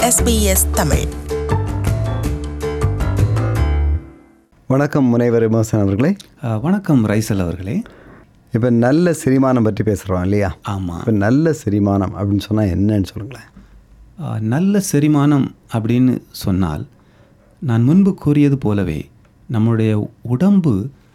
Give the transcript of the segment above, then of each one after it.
SBS Tamil வணக்கம் முனைவர் விமர்சன் அவர்களே அஹ், வணக்கம் ரைசல் அவர்களே இப்போ நல்ல செரிமானம் பற்றி பேசுகிறோம் இல்லையா ஆமாம் இப்போ நல்ல செரிமானம் அப்படின்னு சொன்னால் என்னன்னு சொல்லுங்களேன் அஹ், நல்ல செரிமானம் அப்படின்னு சொன்னால் நான் முன்பு கூறியது போலவே நம்முடைய உடம்பு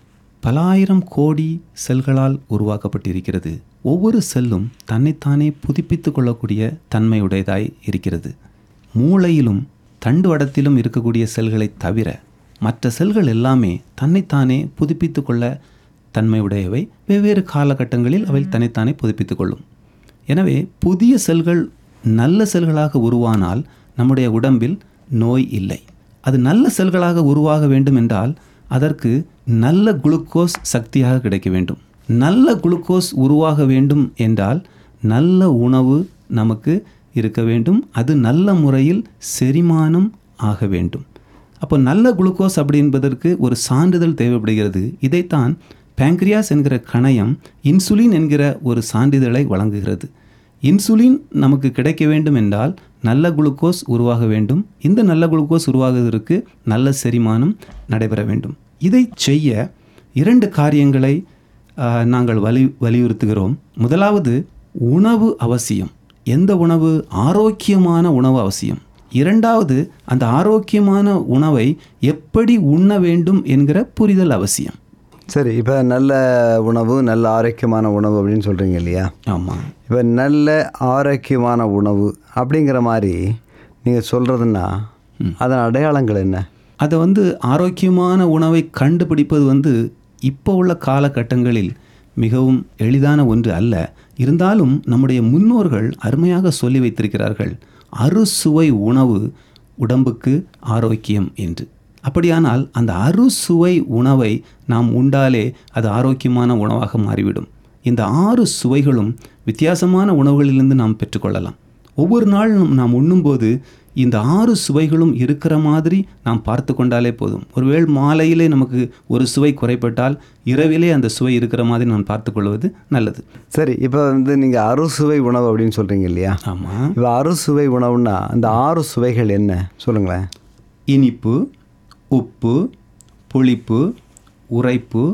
பலாயிரம் கோடி செல்களால் உருவாக்கப்பட்டிருக்கிறது ஒவ்வொரு செல்லும் தன்னைத்தானே புதுப்பித்து கொள்ளக்கூடிய தன்மையுடையதாய் இருக்கிறது மூளையிலும் தண்டுவடத்திலும் இருக்கக்கூடிய செல்களை தவிர மற்ற செல்கள் எல்லாமே தன்னைத்தானே புதுப்பித்து கொள்ள தன்மையுடையவை வெவ்வேறு காலகட்டங்களில் அவை தன்னைத்தானே புதுப்பித்து கொள்ளும் எனவே புதிய செல்கள் நல்ல செல்களாக உருவானால் நம்முடைய உடம்பில் நோய் இல்லை அது நல்ல செல்களாக உருவாக வேண்டும் என்றால் அதற்கு நல்ல குளுக்கோஸ் சக்தியாக கிடைக்க வேண்டும் நல்ல குளுக்கோஸ் உருவாக வேண்டும் என்றால் நல்ல உணவு நமக்கு இருக்க வேண்டும் அது நல்ல முறையில் செரிமானம் ஆக வேண்டும் அப்போ நல்ல குளுக்கோஸ் அப்படி என்பதற்கு ஒரு சான்றிதழ் தேவைப்படுகிறது இதைத்தான் பேங்க்ரியாஸ் என்கிற கணையம் இன்சுலின் என்கிற ஒரு சான்றிதழை வழங்குகிறது இன்சுலின் நமக்கு கிடைக்க வேண்டும் என்றால் நல்ல குளுக்கோஸ் உருவாக வேண்டும் இந்த நல்ல குளுக்கோஸ் உருவாகுவதற்கு நல்ல செரிமானம் நடைபெற வேண்டும் இதை செய்ய இரண்டு காரியங்களை ஆ, நாங்கள் வலி வலியுறுத்துகிறோம் முதலாவது உணவு அவசியம் எந்த உணவு ஆரோக்கியமான உணவு அவசியம் இரண்டாவது அந்த ஆரோக்கியமான உணவை எப்படி உண்ண வேண்டும் என்கிற புரிதல் அவசியம் சரி இப்போ நல்ல உணவு நல்ல ஆரோக்கியமான உணவு அப்படின்னு சொல்கிறீங்க இல்லையா ஆமாம் இப்போ நல்ல ஆரோக்கியமான உணவு அப்படிங்கிற மாதிரி நீங்கள் சொல்கிறதுன்னா அதன் அடையாளங்கள் என்ன அதை வந்து ஆரோக்கியமான உணவை கண்டுபிடிப்பது வந்து இப்போ உள்ள காலகட்டங்களில் மிகவும் எளிதான ஒன்று அல்ல இருந்தாலும் நம்முடைய முன்னோர்கள் அருமையாக சொல்லி வைத்திருக்கிறார்கள் அறுசுவை உணவு உடம்புக்கு ஆரோக்கியம் என்று அப்படியானால் அந்த அறுசுவை உணவை நாம் உண்டாலே அது ஆரோக்கியமான உணவாக மாறிவிடும் இந்த ஆறு சுவைகளும் வித்தியாசமான உணவுகளிலிருந்து நாம் பெற்றுக்கொள்ளலாம் ஒவ்வொரு நாளும் நாம் உண்ணும்போது இந்த ஆறு சுவைகளும் இருக்கிற மாதிரி நாம் பார்த்து கொண்டாலே போதும் ஒருவேளை மாலையிலே நமக்கு ஒரு சுவை குறைப்பட்டால் இரவிலே அந்த சுவை இருக்கிற மாதிரி நாம் பார்த்து கொள்வது நல்லது சரி இப்போ வந்து நீங்கள் அறுசுவை உணவு அப்படின்னு சொல்கிறீங்க இல்லையா ஆமாம் இப்போ அறுசுவை உணவுன்னா அந்த ஆறு சுவைகள் என்ன சொல்லுங்களேன் இனிப்பு உப்பு புளிப்பு உரைப்பு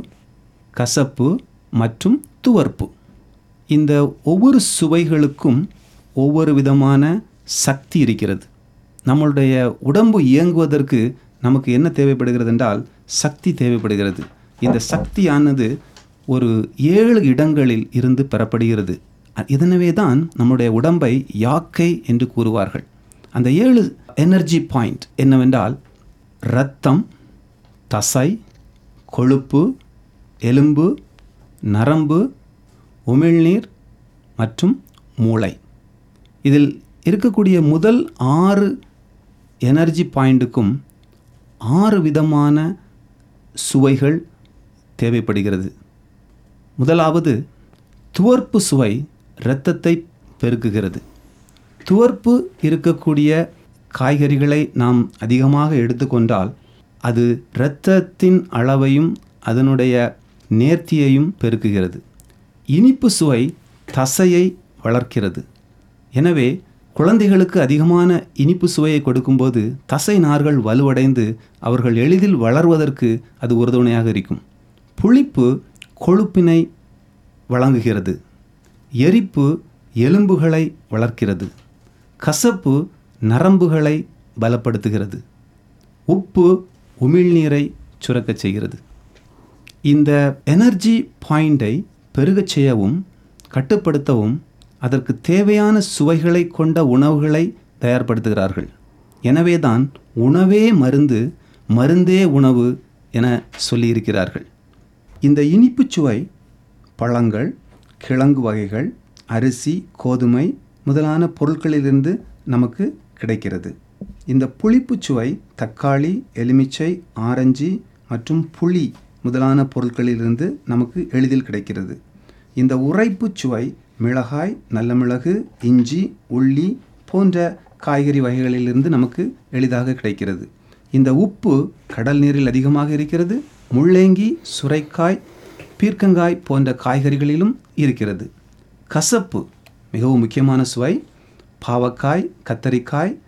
கசப்பு மற்றும் துவர்ப்பு இந்த ஒவ்வொரு சுவைகளுக்கும் ஒவ்வொரு விதமான சக்தி இருக்கிறது நம்மளுடைய உடம்பு இயங்குவதற்கு நமக்கு என்ன தேவைப்படுகிறது என்றால் சக்தி தேவைப்படுகிறது இந்த சக்தியானது ஒரு ஏழு இடங்களில் இருந்து பெறப்படுகிறது அ- இதனவே தான் நம்முடைய உடம்பை யாக்கை என்று கூறுவார்கள் அந்த ஏழு எனர்ஜி பாயிண்ட் என்னவென்றால் இரத்தம் தசை கொழுப்பு எலும்பு நரம்பு உமிழ்நீர் மற்றும் மூளை இதில் இருக்கக்கூடிய முதல் ஆறு எனர்ஜி பாயிண்ட்டுக்கும் ஆறு விதமான சுவைகள் தேவைப்படுகிறது முதலாவது துவர்ப்பு சுவை இரத்தத்தை பெருக்குகிறது துவர்ப்பு இருக்கக்கூடிய காய்கறிகளை நாம் அதிகமாக எடுத்துக்கொண்டால் அது இரத்தத்தின் அளவையும் அதனுடைய நேர்த்தியையும் பெருக்குகிறது இனிப்பு சுவை தசையை வளர்க்கிறது எனவே குழந்தைகளுக்கு அதிகமான இனிப்பு சுவையை கொடுக்கும்போது தசை நார்கள் வலுவடைந்து அவர்கள் எளிதில் வளர்வதற்கு அது உறுதுணையாக இருக்கும் புளிப்பு கொழுப்பினை வழங்குகிறது எரிப்பு எலும்புகளை வளர்க்கிறது கசப்பு நரம்புகளை பலப்படுத்துகிறது உப்பு உமிழ்நீரை சுரக்கச் செய்கிறது இந்த எனர்ஜி பாயிண்டை பெருகச் செய்யவும் கட்டுப்படுத்தவும் அதற்கு தேவையான சுவைகளை கொண்ட உணவுகளை தயார்படுத்துகிறார்கள் எனவேதான் உணவே மருந்து மருந்தே உணவு என சொல்லியிருக்கிறார்கள் இந்த இனிப்புச் சுவை பழங்கள் கிழங்கு வகைகள் அரிசி கோதுமை முதலான பொருட்களிலிருந்து நமக்கு கிடைக்கிறது இந்த புளிப்புச் சுவை தக்காளி எலுமிச்சை ஆரஞ்சு மற்றும் புளி முதலான பொருட்களிலிருந்து நமக்கு எளிதில் கிடைக்கிறது இந்த உரைப்புச் சுவை மிளகாய் நல்ல மிளகு இஞ்சி உள்ளி போன்ற காய்கறி வகைகளிலிருந்து நமக்கு எளிதாக கிடைக்கிறது இந்த உப்பு கடல் நீரில் அதிகமாக இருக்கிறது முள்ளேங்கி சுரைக்காய் பீர்க்கங்காய் போன்ற காய்கறிகளிலும் இருக்கிறது கசப்பு மிகவும் முக்கியமான சுவை பாவக்காய் கத்தரிக்காய்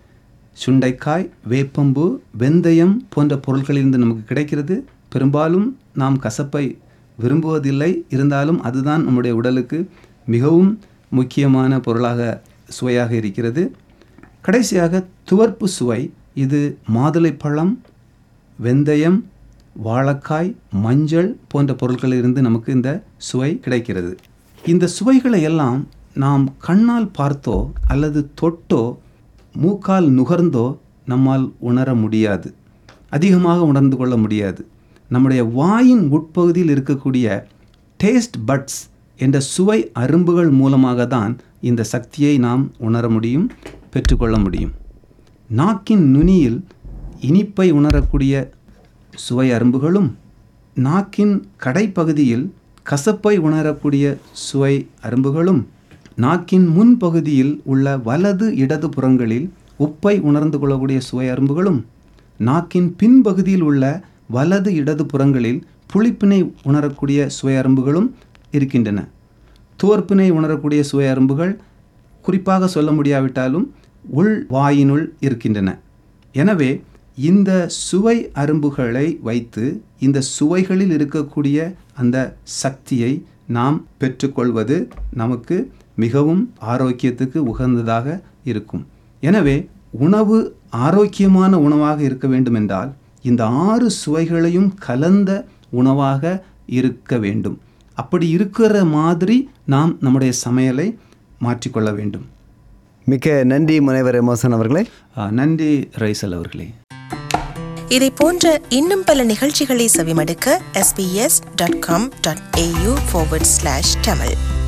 சுண்டைக்காய் வேப்பம்பு வெந்தயம் போன்ற பொருட்களிலிருந்து நமக்கு கிடைக்கிறது பெரும்பாலும் நாம் கசப்பை விரும்புவதில்லை இருந்தாலும் அதுதான் நம்முடைய உடலுக்கு மிகவும் முக்கியமான பொருளாக சுவையாக இருக்கிறது கடைசியாக துவர்ப்பு சுவை இது மாதுளைப்பழம் வெந்தயம் வாழைக்காய் மஞ்சள் போன்ற பொருட்களிலிருந்து நமக்கு இந்த சுவை கிடைக்கிறது இந்த சுவைகளை எல்லாம் நாம் கண்ணால் பார்த்தோ அல்லது தொட்டோ மூக்கால் நுகர்ந்தோ நம்மால் உணர முடியாது அதிகமாக உணர்ந்து கொள்ள முடியாது நம்முடைய வாயின் உட்பகுதியில் இருக்கக்கூடிய டேஸ்ட் பட்ஸ் என்ற சுவை அரும்புகள் மூலமாக தான் இந்த சக்தியை நாம் உணர முடியும் பெற்றுக்கொள்ள முடியும் நாக்கின் நுனியில் இனிப்பை உணரக்கூடிய சுவை அரும்புகளும் நாக்கின் கடைப்பகுதியில் கசப்பை உணரக்கூடிய சுவை அரும்புகளும் நாக்கின் முன்பகுதியில் உள்ள வலது இடது புறங்களில் உப்பை உணர்ந்து கொள்ளக்கூடிய சுவை அரும்புகளும் நாக்கின் பின்பகுதியில் உள்ள வலது இடது புறங்களில் புளிப்பினை உணரக்கூடிய சுவை அரும்புகளும் இருக்கின்றன துவர்ப்பினை உணரக்கூடிய சுவை அரும்புகள் குறிப்பாக சொல்ல முடியாவிட்டாலும் உள் வாயினுள் இருக்கின்றன எனவே இந்த சுவை அரும்புகளை வைத்து இந்த சுவைகளில் இருக்கக்கூடிய அந்த சக்தியை நாம் பெற்றுக்கொள்வது நமக்கு மிகவும் ஆரோக்கியத்துக்கு உகந்ததாக இருக்கும் எனவே உணவு ஆரோக்கியமான உணவாக இருக்க வேண்டுமென்றால் இந்த ஆறு சுவைகளையும் கலந்த உணவாக இருக்க வேண்டும் அப்படி இருக்கிற மாதிரி நாம் நம்முடைய சமையலை மாற்றிக்கொள்ள வேண்டும் மிக்க நன்றி முனைவர் எமோசன் அவர்களே ஆ, நன்றி ரைசல் அவர்களே இதை போன்ற இன்னும் பல நிகழ்ச்சிகளை செவிமடுக்க sbs.com.au forward slash tamil